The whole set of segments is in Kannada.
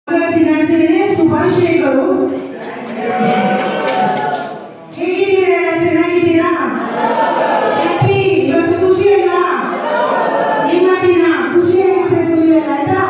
ಮಕ್ಕಳ ದಿನಾಚರಣೆ ಶುಭಾಶಯಗಳು ಹೇಗಿದ್ದೀರಾ ಎಲ್ಲ ಚೆನ್ನಾಗಿದ್ದೀರಾ ಹ್ಯಾಪಿ ಇವತ್ತು ಖುಷಿ ಅಲ್ಲ ನಿಮ್ಮ ದಿನ ಖುಷಿಯಾಗಿರ್ಬೇಕು ನೀವೆಲ್ಲ ಆಯ್ತಾ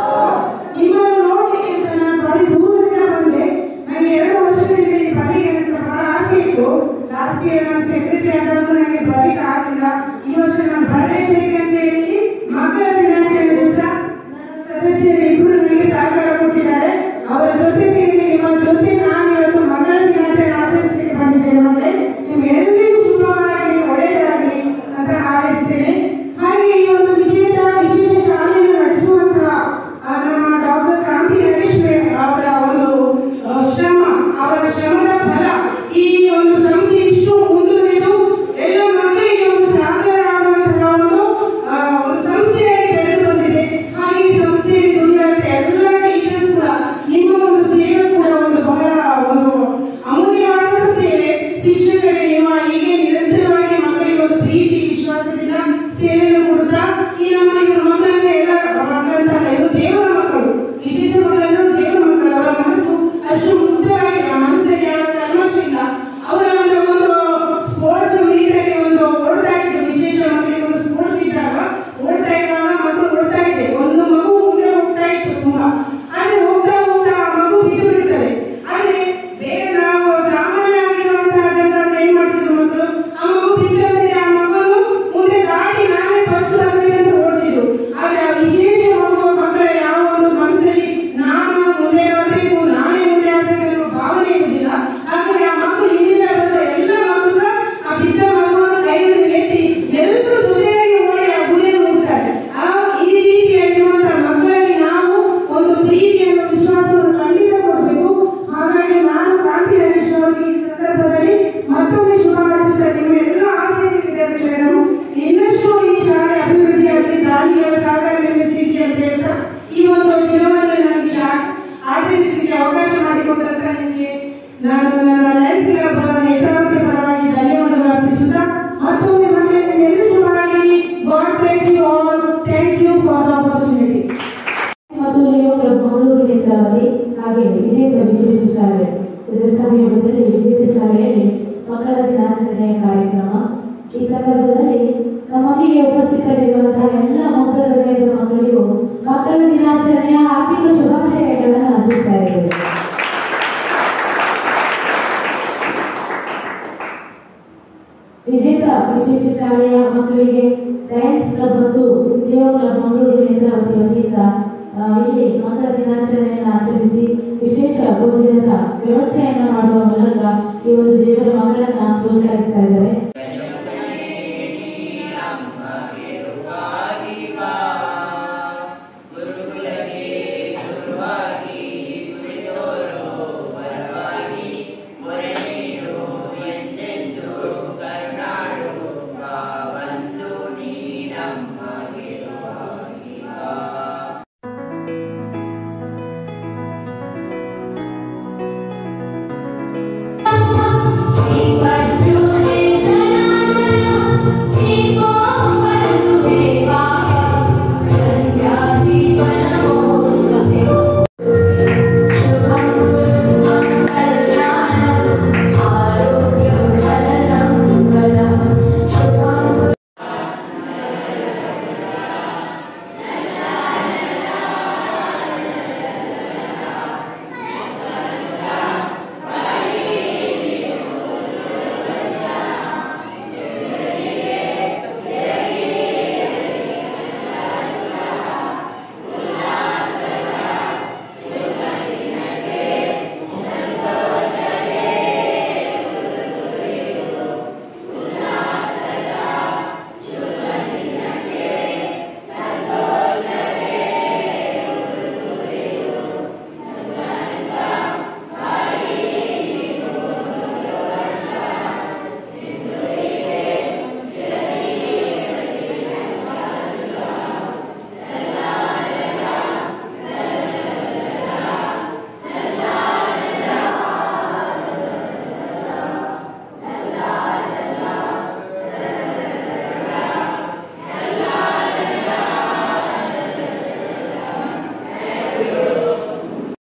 ನಿಮ್ಮನ್ನು ನೋಡ್ಲಿಕ್ಕೆ ಅಂತ ನಾನು ಬಹಳ ದೂರದಿಂದ ಬಂದೆ ನನಗೆ ಎರಡು ವರ್ಷದಿಂದ ಇಲ್ಲಿ ಬರಲಿಕ್ಕೆ ಅಂತ ಬಹಳ ಆಸೆ ಇತ್ತು ಲಾಸ್ಟ್ ಇಯರ್ ನಾನು ಸೆಕ್ರೆಟರಿ ಆದಾಗ ನನಗೆ ಬರಲಿಕ್ಕೆ ಆಗಲಿಲ್ಲ ಈ ವರ್ಷ ನಾನು ಬರಲೇಬೇಕಂತ ಹೇಳಿ ಮಕ್ಕಳ ದಿನಾಚರಣೆ ದಿವಸ ನನ್ನ ಸದಸ್ಯರು ಇಬ್ಬರು ನನಗೆ ಸಹಕಾರ ಕೊಟ್ಟಿದ್ದಾರೆ ಅವರ ಜೊತೆ ಸೇರಿ ನಿಮ್ಮ ಜೊತೆ ನಾನು ಇವತ್ತು ಮಕ್ಕಳ ದಿನಾಚರಣೆ ಆಚರಿಸಲಿಕ್ಕೆ ಬಂದಿದ್ದೇನೆ ಮಕ್ಕಳೇ ನಿಮ್ಗೆಲ್ಲರಿಗೂ ಶುಭವಾಗಲಿ ಒಳ್ಳೆಯದಾಗಲಿ ಅಂತ ಹಾರೈಸ್ತೇನೆ ಹಾಗೆ ಈ ಒಂದು ವಿಜೇತ ವಿಶೇಷ ಶಾಲೆಯನ್ನು ನಡೆಸುವಂತಹ ಆ, ನಮ್ಮ ಡಾಕ್ಟರ್ ಕ್ರಾಂತಿ ಹರೀಶ್ ಮೇಡಮ್ ಅವರ ಒಂದು ಆ, ಶ್ರಮ ಅವರ ಶ್ರಮದ ಫಲ ಈ ಒಂದು ಸಂಸ್ಥೆ ಇಷ್ಟು ಮುಂದುವರೆದು ಎಲ್ಲ ಮಕ್ಕಳಿಗೆ ಒಂದು ಸಹಕಾರ ಆಗುವಂತಹ ಒಂದು ಆ, ಒಂದು ಸಂಸ್ಥೆಯಾಗಿ ಬೆಳೆದು ಬಂದಿದೆ ಹಾಗೆ ಈ ಸಂಸ್ಥೆಯಲ್ಲಿ ದುಡಿಯುವಂತ ಎಲ್ಲ ಟೀಚರ್ಸ್ ಕೂಡ ನಿಮ್ಮ ಒಂದು ಸೇವೆ ಕೂಡ ಒಂದು ಬಹಳ ಒಂದು ಅಮೂಲ್ಯವಾದ ಸೇವೆ ಶಿಕ್ಷಕರೇ ನೀವು ಹೀಗೆ ನಿರಂತರವಾಗಿ ಮಕ್ಕಳಿಗೆ ಒಂದು ಪ್ರೀತಿ ವಿಶ್ವಾಸದಿಂದ ಸೇವೆಯನ್ನು ಕೊಡುತ್ತಾ ಈ ನಮ್ಮ ಇವರು ಮಕ್ಕಳನ್ನ ಎಲ್ಲ ಮಕ್ಕಳಂತಲ್ಲ ಇವರು ದೇವರ ಮಕ್ಕಳು ವಿಶೇಷ ಮಕ್ಕಳೆಲ್ಲರೂ ದೇವರ ಮಕ್ಕಳು ಅವರ ಮನಸ್ಸು ಅಷ್ಟು ಮುಕ್ತವಾಗಿದೆ ಆ ಮನಸ್ಸಲ್ಲಿ ಯಾವ ಕಲ್ಮಶ ಇಲ್ಲ ಅವರ ಒಂದು ಒಂದು ಸ್ಪೋರ್ಟ್ಸ್ ಮೀಟಲ್ಲಿ ಒಂದು ಓಡ್ತಾ ಇದ್ರು ವಿಶೇಷ ಮಕ್ಕಳಿಗೆ ಒಂದು ಸ್ಪೋರ್ಟ್ಸ್ ಇದ್ದಾಗ ಓಡ್ತಾ ಇರುವಾಗ ಮಕ್ಕಳು ಓಡ್ತಾ ಇದೆ ಒಂದು ಮಗು ಮುಂದೆ ಹೋಗ್ತಾ ಇತ್ತು ತುಂಬಾ ಆದ್ರೆ ಹೋಗ್ತಾ ಹೋಗ್ತಾ ಆ ಮಗು ಬಿದ್ದು ಬಿಡ್ತದೆ ಆದ್ರೆ ಬೇರೆ ನಾವು ಸಾಮಾನ್ಯವಾಗಿರುವಂತಹ ಜನರನ್ನ ಏನ್ ಮಾಡ್ತಿದ್ರು ಮಕ್ಕಳು ಆ ಮಗು ಬಿದ್ದಂದ್ರೆ ಆ ಮಗನು ಮುಂದೆ ಗಾಡಿ ನಾನೇ ಫಸ್ಟ್ ಬರ್ಬೇಕಂತ ಓಡ್ತಿದ್ರು ಆದ್ರೆ ಆ ವಿಶೇಷ ಮಗುವ ಮಕ್ಕಳ ಯಾವ ಒಂದು ಮನಸ್ಸಲ್ಲಿ ನಾನು ಮುಂದೆ ಬರಬೇಕು ನಾನೇ ಮುಂದೆ ಆಗ್ಬೇಕು ಅನ್ನೋ ಭಾವನೆ ಇರುವುದಿಲ್ಲ ಹಾಗಾಗಿ ಆ ಮಕ್ಕಳು ಹಿಂದಿನ ಬರುವ ಎಲ್ಲ ಮಕ್ಕಳು ಸಹ ಆ ಬಿದ್ದ ಮಗುವನ್ನು ಕೈ ಹಿಡಿದು ಎತ್ತಿ ಎಲ್ಲರೂ ಜೊತೆಯಾಗಿ ಓಡಿ ಆ ಗುರಿಯನ್ನು ಮುಟ್ತಾರೆ ಆ ಈ ರೀತಿಯಾಗಿರುವಂತಹ ಮಕ್ಕಳಲ್ಲಿ ನಾವು ಒಂದು ಪ್ರೀತಿಯನ್ನು ವಿಶ್ವಾಸವನ್ನು ಖಂಡಿತ ಕೊಡಬೇಕು ಹಾಗಾಗಿ ನಾನು ಕ್ರಾಂತಿ ಹರೀಶ್ ಅವರಿಗೆ ಈ ಸಂದರ್ಭದಲ್ಲಿ ಮತ್ತೊಮ್ಮೆ ಶುಭ ಹಾರೈಸುತ್ತಾ ನಿಮ್ಮ ಎಲ್ಲ ಆಸೆಗಳಿದೆ ಮೇಡಮ್ ಇನ್ನಷ್ಟು ಈ ಶಾಲೆ ಅಭಿವೃದ್ಧಿಯಾಗಲಿ ದಾನಿಗಳ ಸಹಕಾರ ನಿಮಗೆ ಸಿಗಲಿ ಅಂತ ಹೇಳ್ತಾ ಈ ಒಂದು ದಿನವನ್ನು ನನಗೆ ಆ- ಆಚರಿಸಲಿಕ್ಕೆ ಅವಕಾಶ ಮಾಡಿಕೊಟ್ಟಂತ ನಿಮಗೆ ನಾನು ನನ್ನ ಲಯನ್ಸ್ ಕ್ಲಬ್ ನೇತ್ರಾವತಿ ಪರವಾಗಿ ಧನ್ಯವಾದಗಳು ಅರ್ಪಿಸುತ್ತಾ ಮತ್ತೊಮ್ಮೆ ಮಕ್ಕಳೇ ನಿಮ್ಮೆಲ್ಲರೂ ಶುಭವಾಗಿ God bless you all thank you for the opportunity ಮತ್ತು ಲಿಯೋ ಕ್ಲಬ್ ಮಂಗಳೂರು ನೇತ್ರಾವತಿ ಹಾಗೆ ವಿಜೇತ ವಿಶೇಷ ಶಾಲೆ ಇದರ ಸಂಯೋಗದಲ್ಲಿ ವಿಜೇತ ಶಾಲೆಯಲ್ಲಿ ಮಕ್ಕಳ ದಿನಾಚರಣೆಯ ಕಾರ್ಯಕ್ರಮ ಈ ಸಂದರ್ಭದಲ್ಲಿ ನಮ್ಮೊಂದಿಗೆ ಉಪಸ್ಥಿತರಿರುವಂತಹ ಎಲ್ಲ ಮುಗ್ಧ ಹೃದಯದ ಮಕ್ಕಳಿಗೂ ಮಕ್ಕಳ ದಿನಾಚರಣೆಯ ಹಾರ್ದಿಕ ಶುಭಾಶಯಗಳನ್ನು ಅರ್ಪಿಸ್ತಾ ಇದ್ದೇವೆ ವಿಜೇತ ವಿಶೇಷ ಶಾಲೆಯ ಮಕ್ಕಳಿಗೆ ಲಯನ್ಸ್ ಕ್ಲಬ್ ಮತ್ತು ಲಿಯೋ ಕ್ಲಬ್ ಮಂಗಳೂರು ನೇತ್ರಾವತಿ ವತಿಯಿಂದ ಆ, ಇಲ್ಲಿ ಮಕ್ಕಳ ದಿನಾಚರಣೆಯನ್ನು ಆಚರಿಸಿ ವಿಶೇಷ ಭೋಜನದ ವ್ಯವಸ್ಥೆಯನ್ನು ಮಾಡುವ ಮೂಲಕ ಈ ಒಂದು ದೇವರ ಮಕ್ಕಳನ್ನ ಪ್ರೋತ್ಸಾಹಿಸ್ತಾ ಇದ್ದಾರೆ Thank you.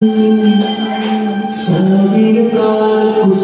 ಸಾವಿರ ಕಾಲಕ್ಕೂ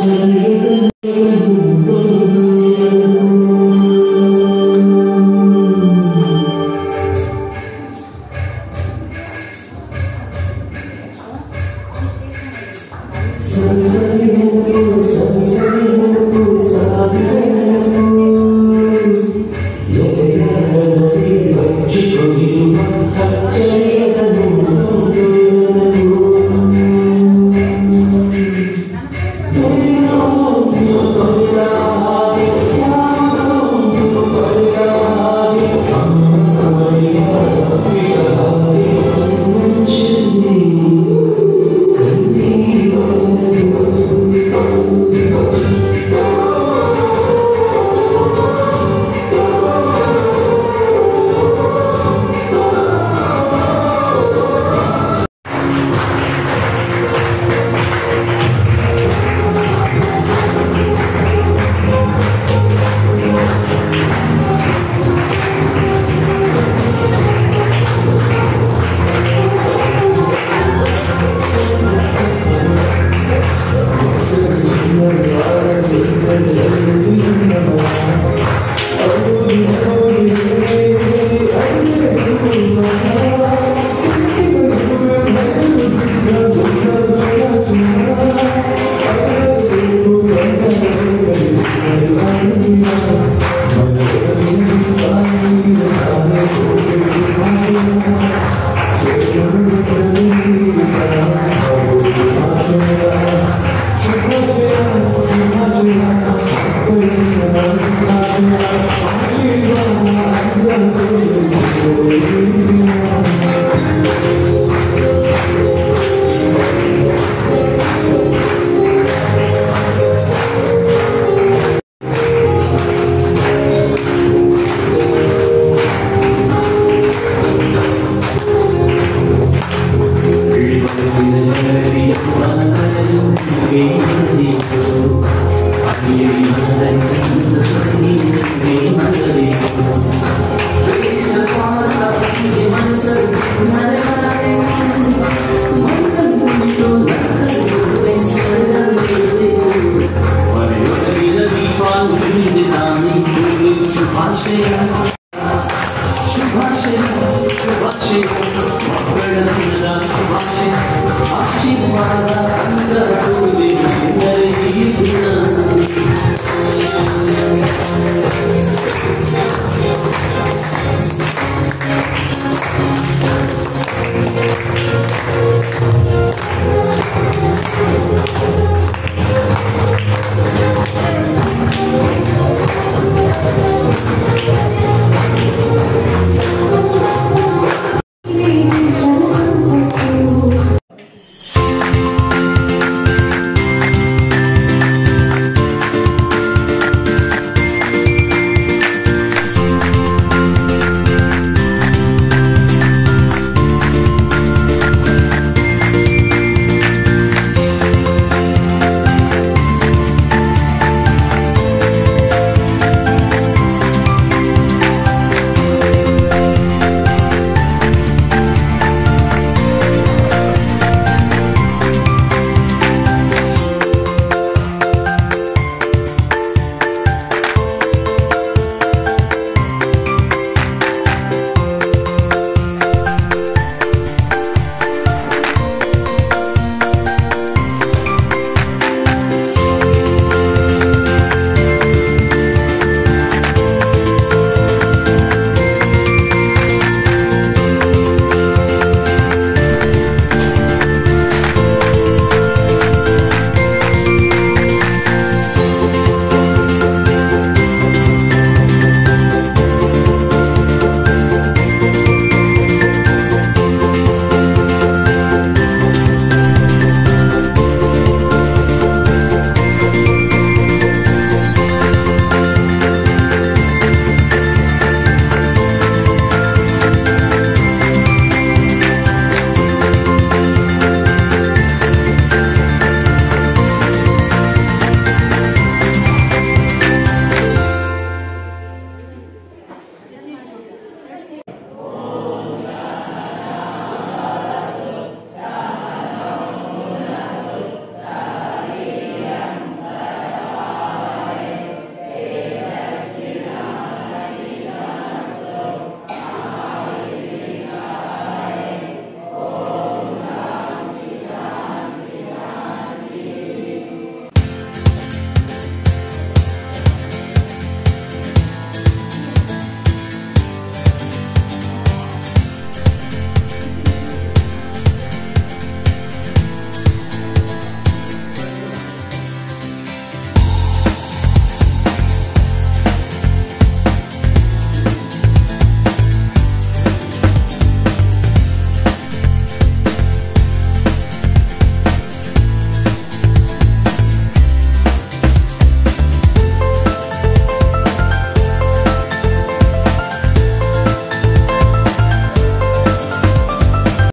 ಆಶೀರ್ವಾದ